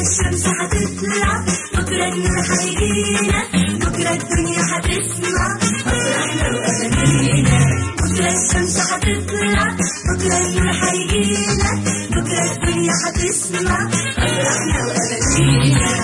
الشمس هتطلع بكرة النور هيجينا بكرة الدنيا هتسمع أفراحنا وأغانينا بكرة الشمس هتطلع بكرة النور هيجينا بكرة الدنيا هتسمع أفراحنا وأغانينا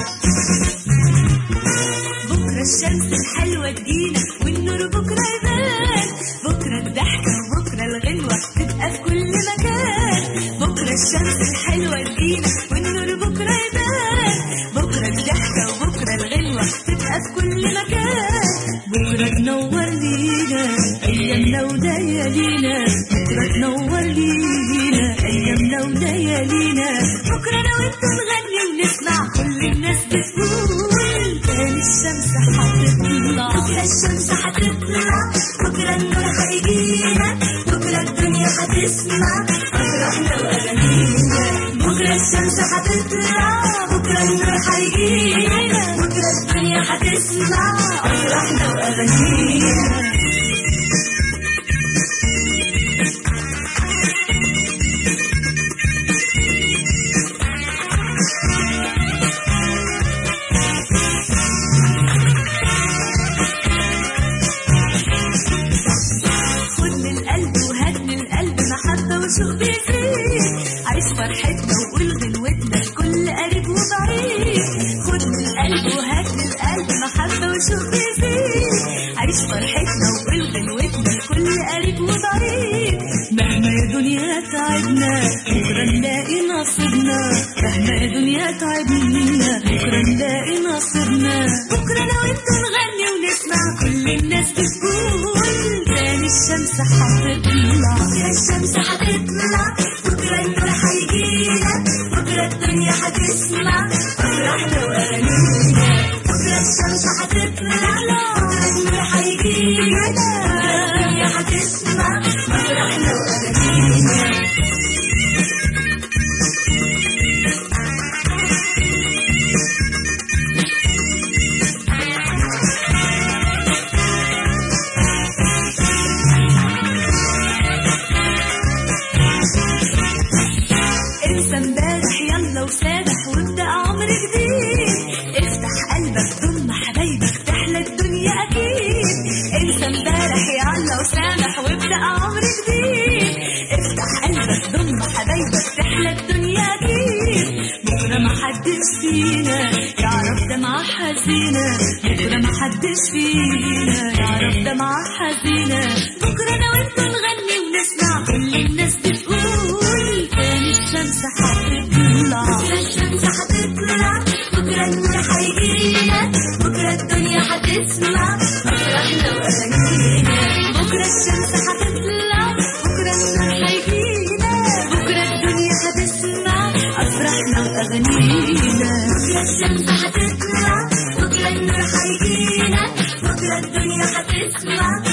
بكرة الشمس الحلوة تجينا والنور بكرة يبان بكرة الضحكة وبكرة الغنوة تبقى في كل مكان بكرة الشمس الحلوة تجينا والنور بكرة يبان بكرة الضحكة وبكرة الغنوة تبقى في كل مكان بكرة تنور لينا أيامنا وليالينا بكرة تنور لينا أيامنا وليالينا بكرة أنا وأنت نغني ونسمع كل الناس بتقول تاني الشمس هتطلع بكرة الشمس هتطلع بكرة النور هيجينا بكرة الدنيا هتسمع أفراحنا وأغانينا بكرة الشمس هتطلع بكرة النور هيجينا بكرة الدنيا هتسمع أفراحنا وأغانينا خد من القلب وهات من القلب محبة وشوق بيزيد عيش فرحتنا وقول غنوتنا لكل قريب وبعيد خد من القلب وهات من القلب محبة وشوق بيزيد عيش فرحتنا وقول غنوتنا لكل قريب وبعيد مهما يا دنيا تعبنا بكرة نلاقي نصيبنا مهما يا دنيا تعبنا بكرة نلاقي نصيبنا بكرة أنا وأنت نغني ونسمع كل الناس بتقول تاني الشمس هتطلع بكرة الشمس هتطلع بكرة النور هيجينا بكرة الدنيا هتسمع أفراحنا وأغانينا بكرة الشمس هتطلع بكرة النور هيجينا بكرة الدنيا هتسمع أفراحنا وأغانينا انسى امبارح يلا وسامح وابدا عمر جديد افتح قلبك ضم حبايبك تحلى الدنيا اكيد انسى امبارح يلا وسامح وابدا عمر جديد افتح قلبك ضم حبايبك تحلى الدنيا اكيد بكره ما حدش فينا يعرف دمعة حزينة بكره ما حدش فينا يعرف دمعة حزينة بكره انا وانت نغني ونسمع كل الناس بتقول تاني الشمس هتطلع بكرة الشمس هتطلع بكرة النور هيجينا بكرة الدنيا هتسمع أفراحنا وأغانينا بكرة الشمس هتطلع بكرة النور هيجينا بكرة الدنيا هتسمع أفراحنا وأغانينا بكرة الشمس هتطلع بكرة النور هيجينا بكرة الدنيا هتسمع